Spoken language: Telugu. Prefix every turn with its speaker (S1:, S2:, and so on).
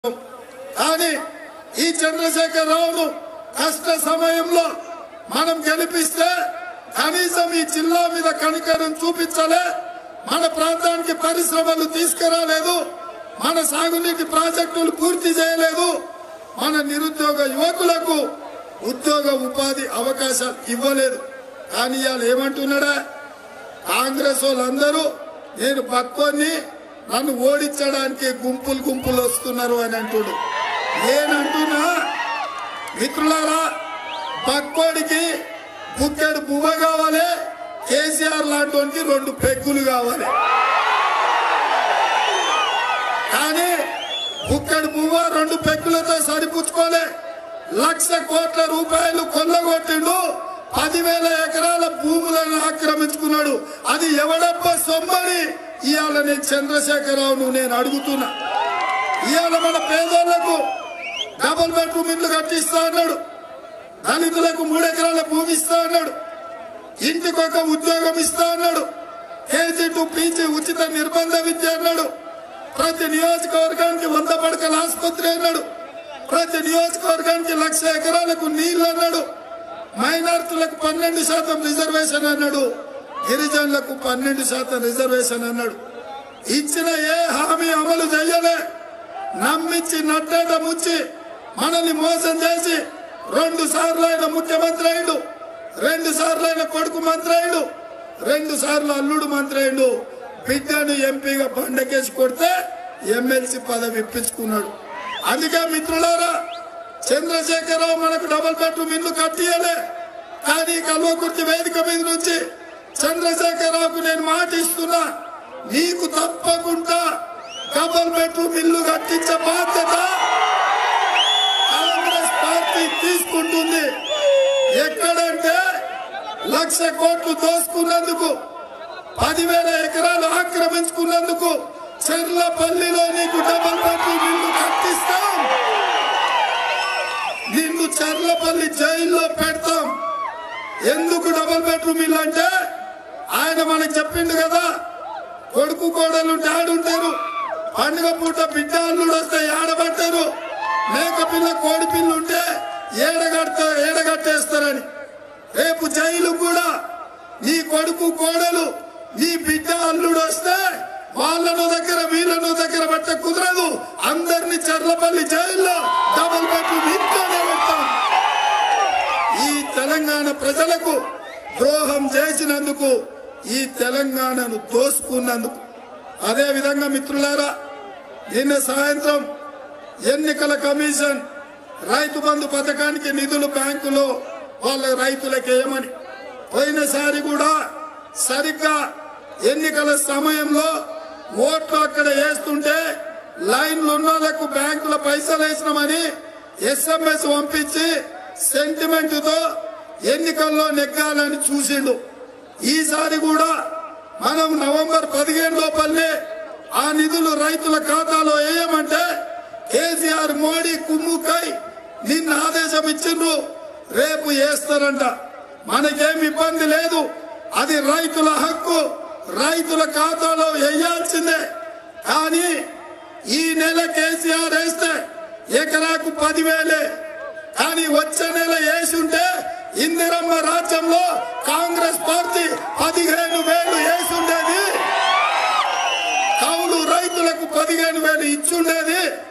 S1: కానీ ఈ చంద్రశేఖర్ రావును కష్ట సమయంలో మనం గెలిపిస్తే కనీసం ఈ జిల్లా మీద కనికరం చూపించలే మన ప్రాంతానికి పరిశ్రమలు తీసుకురాలేదు మన సాగునీటి ప్రాజెక్టులు పూర్తి చేయలేదు మన నిరుద్యోగ యువకులకు ఉద్యోగ ఉపాధి అవకాశాలు ఇవ్వలేదు కానీ ఇవాళ ఏమంటున్నాడా కాంగ్రెస్ వాళ్ళందరూ నేను పక్కోని నన్ను ఓడించడానికి గుంపులు గుంపులు వస్తున్నారు అని అంటుడు నేనంటున్నా మిత్రులారా పక్కోడికి బుక్కెడు బువ్వ కావాలి కేసీఆర్ లాంటి రెండు పెగ్గులు కావాలి కానీ బుక్కెడు బువ్వ రెండు పెగ్గులతో సరిపుచ్చుకోలే లక్ష కోట్ల రూపాయలు కొల్లగొట్టిండు పదివేల ఎకరాల భూములను ఆక్రమించుకున్నాడు అది ఎవడప్ప సొమ్మని ఇవాళ నేను చంద్రశేఖరరావును నేను అడుగుతున్నా ఇవాళ మన పేదోళ్లకు డబుల్ బెడ్రూమ్ ఇల్లు కట్టిస్తా అన్నాడు దళితులకు మూడు ఎకరాల భూమి ఇస్తా అన్నాడు ఇంటికి ఒక ఉద్యోగం ఇస్తా అన్నాడు కేజీ టు పీజీ ఉచిత నిర్బంధ విద్య అన్నాడు ప్రతి నియోజకవర్గానికి వంద పడకల ఆసుపత్రి అన్నాడు ప్రతి నియోజకవర్గానికి లక్ష ఎకరాలకు నీళ్లు అన్నాడు మైనార్టీలకు పన్నెండు శాతం రిజర్వేషన్ అన్నాడు గిరిజనులకు పన్నెండు శాతం రిజర్వేషన్ అన్నాడు ఇచ్చిన ఏ హామీ అమలు చేయలే నమ్మించి నట్టేట ముంచి మనల్ని మోసం చేసి రెండు సార్లు ఆయన ముఖ్యమంత్రి అయిండు రెండు సార్లు ఆయన కొడుకు మంత్రి అయిండు రెండు సార్లు అల్లుడు మంత్రి అయిండు బిడ్డను ఎంపీగా బండకేసి కొడితే ఎమ్మెల్సీ పదవి ఇప్పించుకున్నాడు అందుకే మిత్రులారా చంద్రశేఖరరావు మనకు డబుల్ బెడ్రూమ్ ఇల్లు కట్టియలే కానీ కల్వకుర్తి వేదిక మీద నుంచి చంద్రశేఖరరావుకు నేను మాట ఇస్తున్నా నీకు తప్పకుండా డబుల్ బెడ్రూమ్ ఇల్లు కట్టించే బాధ్యత కాంగ్రెస్ పార్టీ తీసుకుంటుంది ఎక్కడంటే లక్ష కోట్లు దోసుకున్నందుకు పదివేల ఎకరాలు ఆక్రమించుకున్నందుకు చెర్లపల్లిలో నీకు డబుల్ బెడ్రూమ్ ఇల్లు కట్టిస్తాం నిన్ను చెర్లపల్లి జైల్లో పెడతాం ఎందుకు డబుల్ బెడ్రూమ్ ఇల్లు అంటే ఆయన మనకు చెప్పిండు కదా కొడుకు కోడలు ఉంటారు పండుగ పూట బిడ్డ అల్లుడు వస్తే ఏడబట్టారు మేక పిల్ల కోడి పిల్ల ఉంటే ఏడగడతా ఏడగట్టేస్తారని రేపు జైలు కూడా నీ కొడుకు కోడలు నీ బిడ్డ అల్లుడు వస్తే వాళ్ళను దగ్గర వీళ్ళను దగ్గర పెట్ట కుదరదు అందరిని చర్లపల్లి జైల్లో డబుల్ బెడ్రూమ్ ఇంట్లోనే పెడతాం ఈ తెలంగాణ ప్రజలకు ద్రోహం చేసినందుకు ఈ తెలంగాణను దోసుకున్నందుకు అదే విధంగా మిత్రులారా నిన్న సాయంత్రం ఎన్నికల కమిషన్ రైతు బంధు పథకానికి నిధులు బ్యాంకులో వాళ్ళ రైతులకు వేయమని పోయినసారి కూడా సరిగ్గా ఎన్నికల సమయంలో ఓట్లు అక్కడ వేస్తుంటే లైన్లు ఉన్న వాళ్ళకు బ్యాంకుల పైసలు వేసినామని ఎస్ఎంఎస్ పంపించి సెంటిమెంట్ తో ఎన్నికల్లో నెగ్గాలని చూసిండు ఈసారి కూడా మనం నవంబర్ పదిహేను లోపలనే ఆ నిధులు రైతుల ఖాతాలో వేయమంటే కేసీఆర్ మోడీ కుమ్ముకై నిన్న ఆదేశం ఇచ్చిండ్రు రేపు వేస్తారంట మనకేం ఇబ్బంది లేదు అది రైతుల హక్కు రైతుల ఖాతాలో వేయాల్సిందే కానీ ఈ నెల కేసీఆర్ వేస్తే ఎకరాకు పదివేలే కానీ వచ్చే నెల వేసి ఉంటే ఇందిరమ్మ రాజ్యంలో కాంగ్రెస్ పార్టీ పదిహేను వేలు వేసి ఉండేది కౌలు రైతులకు పదిహేను వేలు ఇచ్చుండేది